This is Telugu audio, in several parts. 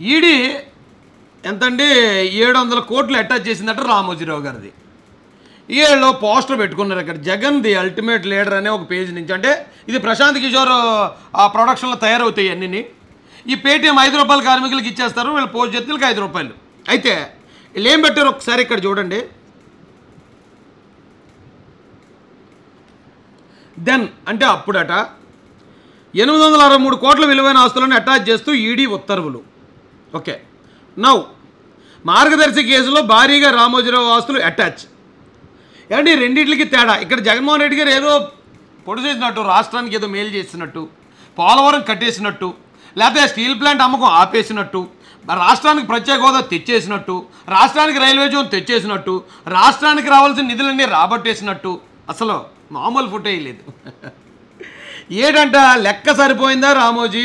ఈడీ ఎంతండి ఏడు వందల కోట్లు అటాచ్ చేసిందట రామోజీరావు గారిది వీళ్ళు పోస్టర్ పెట్టుకున్నారు ఇక్కడ జగన్ ది అల్టిమేట్ లీడర్ అనే ఒక పేజ్ నుంచి అంటే ఇది ప్రశాంత్ కిషోర్ ఆ ప్రొడక్షన్లో తయారవుతాయి అన్నీ ఈ పేటీఎం ఐదు రూపాయల కార్మికులకు ఇచ్చేస్తారు వీళ్ళు పోస్ట్ చేతులకి ఐదు రూపాయలు అయితే వీళ్ళు ఏం పెట్టారు ఒకసారి ఇక్కడ చూడండి దెన్ అంటే అప్పుడట ఎనిమిది వందల అరవై మూడు కోట్ల విలువైన ఆస్తులను అటాచ్ చేస్తూ ఈడీ ఉత్తర్వులు ఓకే నౌ మార్గదర్శి కేసులో భారీగా రామోజీరావు ఆస్తులు అటాచ్ ఏమంటే ఈ రెండింటికి తేడా ఇక్కడ జగన్మోహన్ రెడ్డి గారు ఏదో పొడి చేసినట్టు రాష్ట్రానికి ఏదో మేలు చేసినట్టు పోలవరం కట్టేసినట్టు లేకపోతే స్టీల్ ప్లాంట్ అమ్మకం ఆపేసినట్టు మరి రాష్ట్రానికి ప్రత్యేక హోదా తెచ్చేసినట్టు రాష్ట్రానికి రైల్వే జోన్ తెచ్చేసినట్టు రాష్ట్రానికి రావాల్సిన నిధులన్నీ రాబట్టేసినట్టు అసలు మామూలు ఫుటే లేదు ఏటంట లెక్క సరిపోయిందా రామోజీ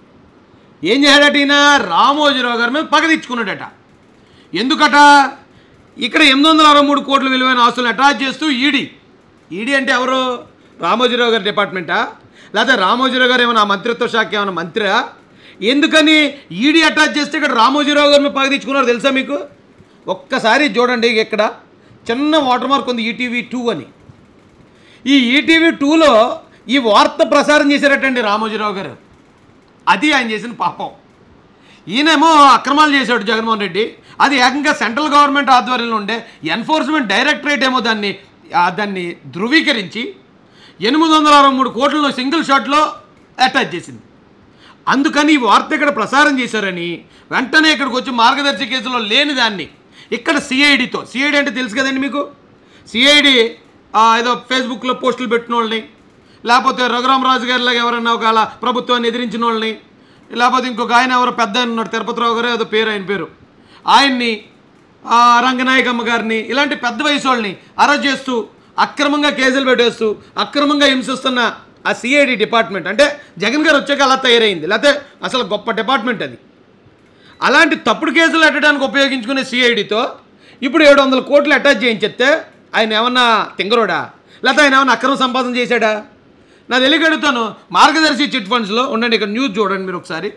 ఏం చేశాడట ఈయన రామోజీరావు గారి మీద పగ తెచ్చుకున్నాడట ఎందుకట ఇక్కడ ఎనిమిది వందల అరవై మూడు కోట్ల విలువైన ఆస్తులను అటాచ్ చేస్తూ ఈడీ ఈడీ అంటే ఎవరు రామోజీరావు గారి డిపార్ట్మెంటా లేకపోతే రామోజీరావు గారు ఏమైనా ఆ మంత్రిత్వ శాఖ ఏమైనా మంత్రా ఎందుకని ఈడీ అటాచ్ చేస్తే ఇక్కడ రామోజీరావు గారిని పగ తెచ్చుకున్నారు తెలుసా మీకు ఒక్కసారి చూడండి ఇక్కడ చిన్న వాటర్ మార్క్ ఉంది ఈటీవీ టూ అని ఈ ఈటీవీ టూలో ఈ వార్త ప్రసారం చేశారటండి రామోజీరావు గారు అది ఆయన చేసిన పాపం ఈయనేమో అక్రమాలు చేశాడు జగన్మోహన్ రెడ్డి అది ఏకంగా సెంట్రల్ గవర్నమెంట్ ఆధ్వర్యంలో ఉండే ఎన్ఫోర్స్మెంట్ డైరెక్టరేట్ ఏమో దాన్ని ఆ, దాన్ని ధృవీకరించి ఎనిమిది వందల అరవై మూడు కోట్లను సింగిల్ షాట్లో అటాచ్ చేసింది అందుకని ఈ వార్త ఇక్కడ ప్రసారం చేశారని వెంటనే ఇక్కడికి వచ్చి మార్గదర్శి కేసులో లేని దాన్ని ఇక్కడ సిఐడితో సిఐడి అంటే తెలుసు కదండి మీకు సిఐడి ఏదో ఫేస్బుక్లో పోస్టులు పెట్టిన వాళ్ళని లేకపోతే రఘురామరాజు గారిలాగా ఎవరన్నా ఒకవేళ ప్రభుత్వాన్ని ఎదిరించిన వాళ్ళని లేకపోతే ఇంకొక ఆయన ఎవరో పెద్ద ఆయన ఉన్నాడు తిరుపతిరావు గారు ఏదో పేరు ఆయన పేరు ఆయన్ని ఆ, రంగనాయకమ్మ గారిని ఇలాంటి పెద్ద వయసు వాళ్ళని అరెస్ట్ చేస్తూ అక్రమంగా కేసులు పెట్టేస్తూ అక్రమంగా హింసిస్తున్న ఆ సిఐడి డిపార్ట్మెంట్ అంటే జగన్ గారు వచ్చాక అలా తయారైంది లేకపోతే అసలు గొప్ప డిపార్ట్మెంట్ అది అలాంటి తప్పుడు కేసులు అట్టడానికి ఉపయోగించుకునే సిఐడితో ఇప్పుడు ఏడు వందల కోట్లు అటాచ్ చేయించేస్తే ఆయన ఏమన్నా తింగరోడా లేకపోతే ఆయన ఏమన్నా అక్రమ సంపాదన చేశాడా నా తెలియక అడుగుతాను మార్గదర్శి చిట్ ఫండ్స్లో ఉండండి ఇక్కడ న్యూస్ చూడండి మీరు ఒకసారి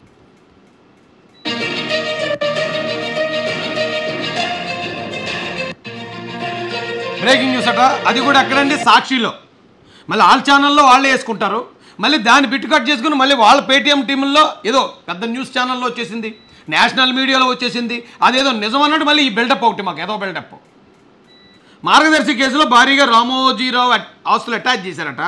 బ్రేకింగ్ న్యూస్ అట అది కూడా ఎక్కడండి సాక్షిలో మళ్ళీ వాళ్ళ ఛానల్లో వాళ్ళే వేసుకుంటారు మళ్ళీ దాన్ని బిట్టు కట్ చేసుకుని మళ్ళీ వాళ్ళ పేటీఎం టీముల్లో ఏదో పెద్ద న్యూస్ ఛానల్లో వచ్చేసింది నేషనల్ మీడియాలో వచ్చేసింది అదేదో నిజం అన్నట్టు మళ్ళీ ఈ బిల్డప్ ఒకటి మాకు ఏదో బిల్డప్ మార్గదర్శి కేసులో భారీగా రామోజీరావు అట్- ఆస్తులు అటాచ్ చేశారట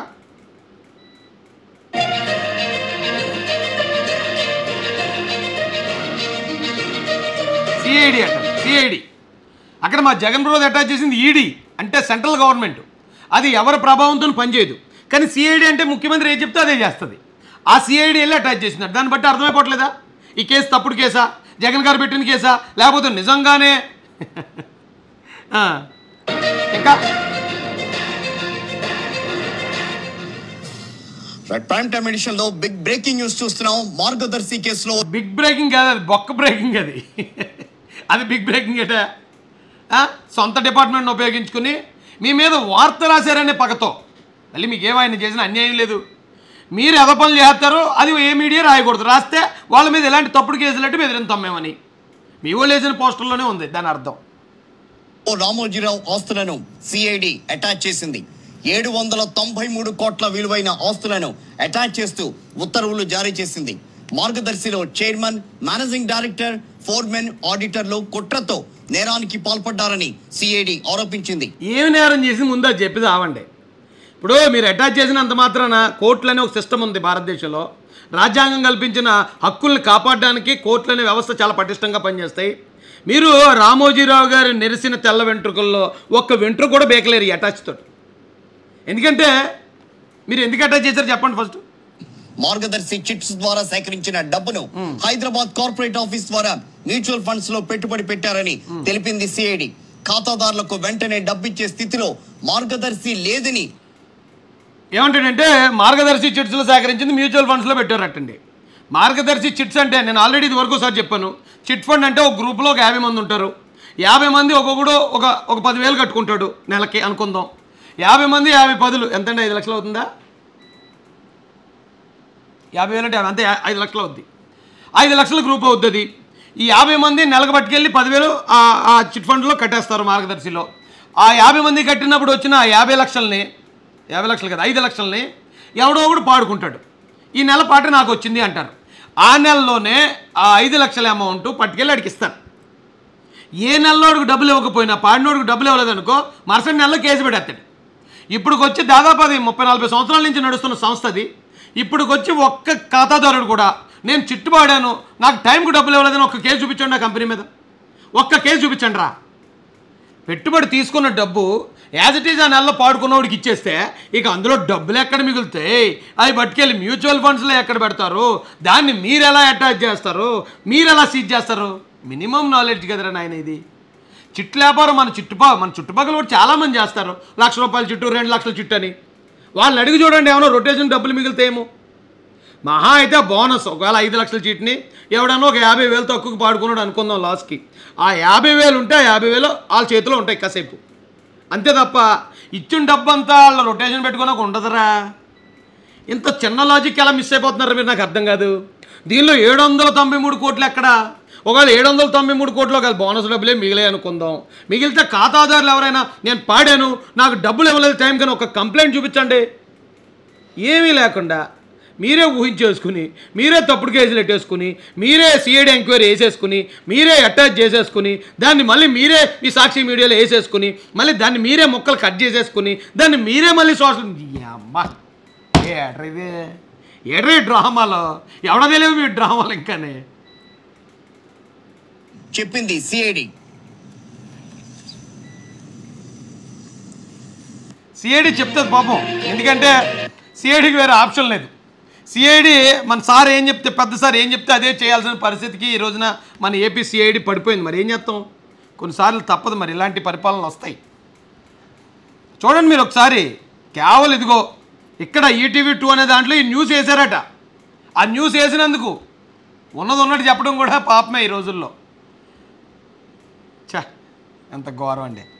సిఐడి అట సిఐడి అక్కడ మా జగన్ రోజు అటాచ్ చేసింది ఈడీ అంటే సెంట్రల్ గవర్నమెంట్ అది ఎవరి ప్రభావంతో పనిచేయదు కానీ సిఐడి అంటే ముఖ్యమంత్రి ఏం చెప్తే అదే చేస్తుంది ఆ సిఐడి వెళ్ళి అటాచ్ చేసినారు దాన్ని బట్టి అర్థమైపోవట్లేదా ఈ కేసు తప్పుడు కేసా జగన్ గారు పెట్టిన కేసా లేకపోతే నిజంగానే ఆ. ఇంకా రెడ్ ప్రైమ్ టైమ్ ఎడిషన్ లో బిగ్ బ్రేకింగ్ న్యూస్ చూస్తున్నాం మార్గదర్శి కేసులో బిగ్ బ్రేకింగ్ కాదు అది బొక్క బ్రేకింగ్ అది అది బిగ్ బ్రేకింగ్ ఏటా ఆ? సొంత డిపార్ట్మెంట్ని ఉపయోగించుకుని మీ మీద వార్త రాశారనే పగతో మళ్ళీ మీకు ఏమైనా చేసిన అన్యాయం లేదు మీరు ఎద పనులు చేస్తారు అది ఏ మీడియా రాయకూడదు రాస్తే వాళ్ళ మీద ఎలాంటి తప్పుడు కేసులు అంటే బెదిరింతాం మేమని మీ వాళ్ళు వేసిన పోస్టర్లోనే ఉంది దాని అర్థం రామోజీరావు ఆస్తులను సిఐడి అటాచ్ చేసింది ఏడు వందల తొంభై మూడు కోట్ల విలువైన ఆస్తులను అటాచ్ చేస్తూ ఉత్తర్వులు జారీ చేసింది మార్గదర్శిలో చైర్మన్ మేనేజింగ్ డైరెక్టర్ ఫోర్మెన్ ఆడిటర్లు కుట్రతో నేరానికి పాల్పడ్డారని సిఐడి ఆరోపించింది ఏమి నేరం చేసి ముందు అది చెప్పి చావండి ఇప్పుడు మీరు అటాచ్ చేసినంత మాత్రాన కోర్టులు అనే ఒక సిస్టమ్ ఉంది భారతదేశంలో రాజ్యాంగం కల్పించిన హక్కుల్ని కాపాడడానికి కోర్టులు అనే వ్యవస్థ చాలా పటిష్టంగా పనిచేస్తాయి మీరు రామోజీరావు గారి నెరిసిన తెల్ల వెంట్రుకల్లో ఒక్క వెంట్రుక కూడా బేకలేరు ఈ అటాచ్ తోటి ఎందుకంటే మీరు ఎందుకు అటాచ్ చేశారు చెప్పండి ఫస్ట్ మార్గదర్శి చిట్స్ ద్వారా సేకరించిన డబ్బును హైదరాబాద్ కార్పొరేట్ ఆఫీస్ ద్వారా మ్యూచువల్ ఫండ్స్ లో పెట్టుబడి పెట్టారని తెలిపింది సిఐడి ఖాతాదారులకు వెంటనే డబ్బిచ్చే స్థితిలో మార్గదర్శి లేదని ఏమంటాడంటే మార్గదర్శి చిట్స్లో సేకరించింది మ్యూచువల్ ఫండ్స్లో పెట్టారటండి మార్గదర్శి చిట్స్ అంటే నేను ఆల్రెడీ ఇది వరకు ఒకసారి చెప్పాను చిట్ ఫండ్ అంటే ఒక గ్రూప్లో ఒక యాభై మంది ఉంటారు యాభై మంది ఒక్కొక్కడు ఒక ఒక పదివేలు కట్టుకుంటాడు నెలకి అనుకుందాం యాభై మంది యాభై పదులు ఎంతండి ఐదు లక్షలు అవుతుందా యాభై వేలు అంటే అంతే యా- ఐదు లక్షలు అవుద్ది ఐదు లక్షల గ్రూప్ అవుతుంది ఈ యాభై మంది నెలకు పట్టుకెళ్ళి పదివేలు ఆ- ఆ చిట్ ఫండ్లో కట్టేస్తారు మార్గదర్శిలో ఆ యాభై మంది కట్టినప్పుడు వచ్చిన ఆ యాభై లక్షల్ని యాభై లక్షలు కదా ఐదు లక్షల్ని ఎవడో ఒకడు పాడుకుంటాడు ఈ నెల పాట నాకు వచ్చింది అంటారు ఆ నెలలోనే ఆ ఐదు లక్షల అమౌంట్ పట్టుకెళ్ళి అడిగి ఇస్తారు ఏ నెలలోడికి డబ్బులు ఇవ్వకపోయినా పాడినోడికి డబ్బులు ఇవ్వలేదనుకో మరుసటి నెలలో కేసు పెడతాడు ఇప్పుడుకొచ్చి దాదాపు అది ముప్పై నలభై సంవత్సరాల నుంచి నడుస్తున్న సంస్థ అది ఇప్పుడుకొచ్చి ఒక్క ఖాతాదారుడు కూడా నేను చిట్టుబాడాను నాకు టైంకు డబ్బులు ఇవ్వలేదని ఒక్క కేసు చూపించండి నా కంపెనీ మీద ఒక్క కేసు చూపించండి రా పెట్టుబడి తీసుకున్న డబ్బు యాజ్ ఇట్ ఈజ్ ఆ నెలలో పాడుకున్నవాడికి ఇచ్చేస్తే ఇక అందులో డబ్బులు ఎక్కడ మిగులుతాయి అవి పట్టుకెళ్ళి మ్యూచువల్ ఫండ్స్లో ఎక్కడ పెడతారు దాన్ని మీరు ఎలా అటాచ్ చేస్తారు మీరు ఎలా సీజ్ చేస్తారు మినిమం నాలెడ్జ్ కదరా నాయన ఇది చిట్టు వ్యాపారం మన చుట్టుపా మన చుట్టుపక్కల కూడా చాలామంది చేస్తారు లక్ష రూపాయల చుట్టూ రెండు లక్షల చుట్టూ అని వాళ్ళని అడిగి చూడండి ఏమైనా రొటేషన్ డబ్బులు మిగులుతాయేమో మహా అయితే బోనస్ ఒకవేళ ఐదు లక్షల చీట్ని ఎవడన్నా ఒక యాభై వేలు తక్కువ పాడుకున్నాడు అనుకుందాం లాస్కి ఆ యాభై వేలు ఉంటే ఆ యాభై వేలు వాళ్ళ చేతిలో ఉంటాయి కాసేపు అంతే తప్ప ఇచ్చిన డబ్బు అంతా వాళ్ళ రొటేషన్ పెట్టుకున్నాక ఉండదురా ఇంత చిన్న లాజిక్ ఎలా మిస్ అయిపోతున్నారు మీరు నాకు అర్థం కాదు దీనిలో ఏడు వందల తొంభై మూడు కోట్లు ఎక్కడ ఒకవేళ ఏడు వందల తొంభై మూడు కోట్లు ఒకవేళ బోనస్ డబ్బులే మిగిలే అనుకుందాం మిగిలితే ఖాతాదారులు ఎవరైనా నేను పాడాను నాకు డబ్బులు ఇవ్వలేదు టైం కానీ ఒక కంప్లైంట్ చూపించండి ఏమీ లేకుండా మీరే ఊహించేసుకుని మీరే తప్పుడు కేసులు పెట్టేసుకుని మీరే సిఐడి ఎంక్వైరీ వేసేసుకుని మీరే అటాచ్ చేసేసుకుని దాన్ని మళ్ళీ మీరే ఈ సాక్షి మీడియాలో వేసేసుకుని మళ్ళీ దాన్ని మీరే మొక్కలు కట్ చేసేసుకుని దాన్ని మీరే మళ్ళీ సోషల్ అమ్మా ఏడ్రిది ఏడ్రీ డ్రామాలో ఎవడ తెలియదు మీ డ్రామాలు ఇంకానే చెప్పింది సిఐడి సిఐడి చెప్తుంది పాపం ఎందుకంటే సిఐడికి వేరే ఆప్షన్ లేదు సిఐడి మన సార్ ఏం చెప్తే పెద్ద సార్ ఏం చెప్తే అదే చేయాల్సిన పరిస్థితికి ఈ రోజున మన ఏపీ సిఐడి పడిపోయింది మరి ఏం చేస్తాం కొన్నిసార్లు తప్పదు మరి ఇలాంటి పరిపాలనలు వస్తాయి చూడండి మీరు ఒకసారి కేవలం ఇదిగో ఇక్కడ ఈటీవీ టూ అనే దాంట్లో ఈ న్యూస్ వేసారట ఆ న్యూస్ వేసినందుకు ఉన్నది ఉన్నట్టు చెప్పడం కూడా పాపమే ఈ రోజుల్లో చ ఎంత ఘోరం అండి